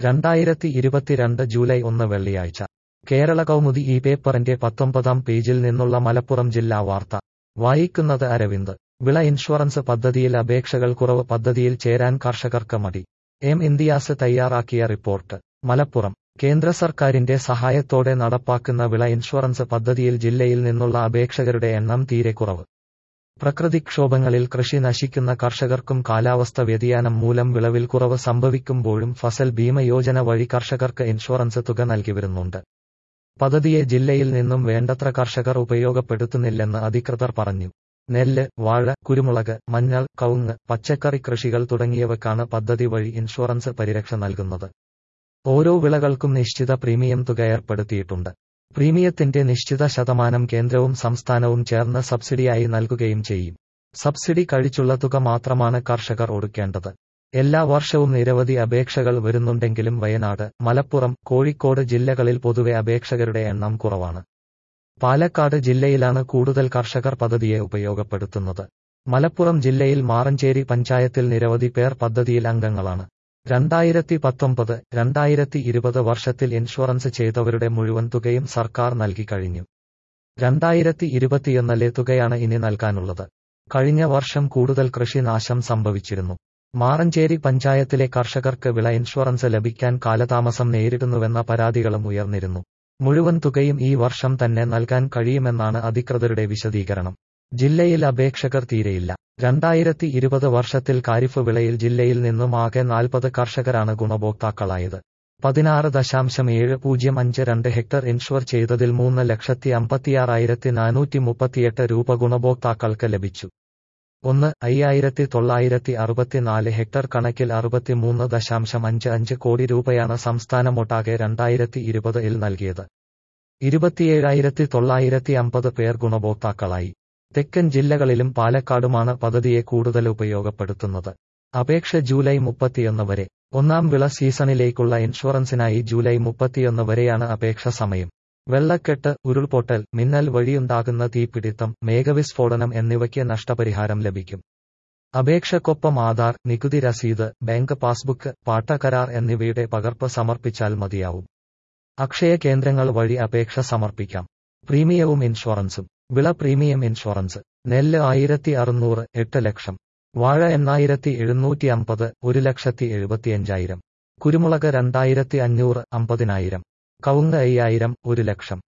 രണ്ടായിരത്തി ഇരുപത്തിരണ്ട് ജൂലൈ ഒന്ന് വെള്ളിയാഴ്ച കേരള കൗമുദി ഈ പേപ്പറിന്റെ പത്തൊമ്പതാം പേജിൽ നിന്നുള്ള മലപ്പുറം ജില്ലാ വാർത്ത വായിക്കുന്നത് അരവിന്ദ് വിള ഇൻഷുറൻസ് പദ്ധതിയിൽ അപേക്ഷകൾ കുറവ് പദ്ധതിയിൽ ചേരാൻ കർഷകർക്ക് മടി എം ഇന്ത്യാസ് തയ്യാറാക്കിയ റിപ്പോർട്ട് മലപ്പുറം കേന്ദ്ര സർക്കാരിന്റെ സഹായത്തോടെ നടപ്പാക്കുന്ന വിള ഇൻഷുറൻസ് പദ്ധതിയിൽ ജില്ലയിൽ നിന്നുള്ള അപേക്ഷകരുടെ എണ്ണം തീരെ കുറവ് പ്രകൃതിക്ഷോഭങ്ങളിൽ കൃഷി നശിക്കുന്ന കർഷകർക്കും കാലാവസ്ഥ വ്യതിയാനം മൂലം വിളവിൽ കുറവ് സംഭവിക്കുമ്പോഴും ഫസൽ ഭീമ യോജന വഴി കർഷകർക്ക് ഇൻഷുറൻസ് തുക നൽകി വരുന്നുണ്ട് പദ്ധതിയെ ജില്ലയിൽ നിന്നും വേണ്ടത്ര കർഷകർ ഉപയോഗപ്പെടുത്തുന്നില്ലെന്ന് അധികൃതർ പറഞ്ഞു നെല്ല് വാഴ കുരുമുളക് മഞ്ഞൾ കവുങ്ങ് പച്ചക്കറി കൃഷികൾ തുടങ്ങിയവക്കാണ് പദ്ധതി വഴി ഇൻഷുറൻസ് പരിരക്ഷ നൽകുന്നത് ഓരോ വിളകൾക്കും നിശ്ചിത പ്രീമിയം തുക ഏർപ്പെടുത്തിയിട്ടുണ്ട് പ്രീമിയത്തിന്റെ നിശ്ചിത ശതമാനം കേന്ദ്രവും സംസ്ഥാനവും ചേർന്ന് സബ്സിഡിയായി നൽകുകയും ചെയ്യും സബ്സിഡി കഴിച്ചുള്ള തുക മാത്രമാണ് കർഷകർ ഒടുക്കേണ്ടത് എല്ലാ വർഷവും നിരവധി അപേക്ഷകൾ വരുന്നുണ്ടെങ്കിലും വയനാട് മലപ്പുറം കോഴിക്കോട് ജില്ലകളിൽ പൊതുവെ അപേക്ഷകരുടെ എണ്ണം കുറവാണ് പാലക്കാട് ജില്ലയിലാണ് കൂടുതൽ കർഷകർ പദ്ധതിയെ ഉപയോഗപ്പെടുത്തുന്നത് മലപ്പുറം ജില്ലയിൽ മാറഞ്ചേരി പഞ്ചായത്തിൽ നിരവധി പേർ പദ്ധതിയിൽ അംഗങ്ങളാണ് രണ്ടായിരത്തി പത്തൊമ്പത് രണ്ടായിരത്തി ഇരുപത് വർഷത്തിൽ ഇൻഷുറൻസ് ചെയ്തവരുടെ മുഴുവൻ തുകയും സർക്കാർ നൽകി കഴിഞ്ഞു രണ്ടായിരത്തി ഇരുപത്തിയൊന്നിലെ തുകയാണ് ഇനി നൽകാനുള്ളത് കഴിഞ്ഞ വർഷം കൂടുതൽ കൃഷിനാശം സംഭവിച്ചിരുന്നു മാറഞ്ചേരി പഞ്ചായത്തിലെ കർഷകർക്ക് വിള ഇൻഷുറൻസ് ലഭിക്കാൻ കാലതാമസം നേരിടുന്നുവെന്ന പരാതികളും ഉയർന്നിരുന്നു മുഴുവൻ തുകയും ഈ വർഷം തന്നെ നൽകാൻ കഴിയുമെന്നാണ് അധികൃതരുടെ വിശദീകരണം ജില്ലയിൽ അപേക്ഷകർ തീരെയില്ല രണ്ടായിരത്തി ഇരുപത് വർഷത്തിൽ കാരിഫ് വിളയിൽ ജില്ലയിൽ നിന്നും ആകെ നാൽപ്പത് കർഷകരാണ് ഗുണഭോക്താക്കളായത് പതിനാറ് ദശാംശം ഏഴ് പൂജ്യം അഞ്ച് രണ്ട് ഹെക്ടർ ഇൻഷുർ ചെയ്തതിൽ മൂന്ന് ലക്ഷത്തി അമ്പത്തിയാറായിരത്തി നാനൂറ്റി മുപ്പത്തിയെട്ട് രൂപ ഗുണഭോക്താക്കൾക്ക് ലഭിച്ചു ഒന്ന് അയ്യായിരത്തി തൊള്ളായിരത്തി അറുപത്തിനാല് ഹെക്ടർ കണക്കിൽ അറുപത്തിമൂന്ന് ദശാംശം അഞ്ച് അഞ്ച് കോടി രൂപയാണ് സംസ്ഥാനമൊട്ടാകെ രണ്ടായിരത്തി ഇരുപതിൽ നൽകിയത് ഇരുപത്തിയേഴായിരത്തി തൊള്ളായിരത്തി അമ്പത് പേർ ഗുണഭോക്താക്കളായി തെക്കൻ ജില്ലകളിലും പാലക്കാടുമാണ് പദ്ധതിയെ കൂടുതൽ ഉപയോഗപ്പെടുത്തുന്നത് അപേക്ഷ ജൂലൈ മുപ്പത്തിയൊന്ന് വരെ ഒന്നാം വിള സീസണിലേക്കുള്ള ഇൻഷുറൻസിനായി ജൂലൈ മുപ്പത്തിയൊന്ന് വരെയാണ് അപേക്ഷ സമയം വെള്ളക്കെട്ട് ഉരുൾപൊട്ടൽ മിന്നൽ വഴിയുണ്ടാകുന്ന തീപിടിത്തം മേഘവിസ്ഫോടനം എന്നിവയ്ക്ക് നഷ്ടപരിഹാരം ലഭിക്കും അപേക്ഷക്കൊപ്പം ആധാർ നികുതി രസീത് ബാങ്ക് പാസ്ബുക്ക് പാട്ടക്കരാർ എന്നിവയുടെ പകർപ്പ് സമർപ്പിച്ചാൽ മതിയാവും അക്ഷയ കേന്ദ്രങ്ങൾ വഴി അപേക്ഷ സമർപ്പിക്കാം പ്രീമിയവും ഇൻഷുറൻസും വിള പ്രീമിയം ഇൻഷുറൻസ് നെല്ല് ആയിരത്തി അറുന്നൂറ് എട്ട് ലക്ഷം വാഴ എണ്ണായിരത്തി എഴുന്നൂറ്റി അമ്പത് ഒരു ലക്ഷത്തി എഴുപത്തിയഞ്ചായിരം കുരുമുളക് രണ്ടായിരത്തി അഞ്ഞൂറ് അമ്പതിനായിരം കവുങ്ങ് അയ്യായിരം ഒരു ലക്ഷം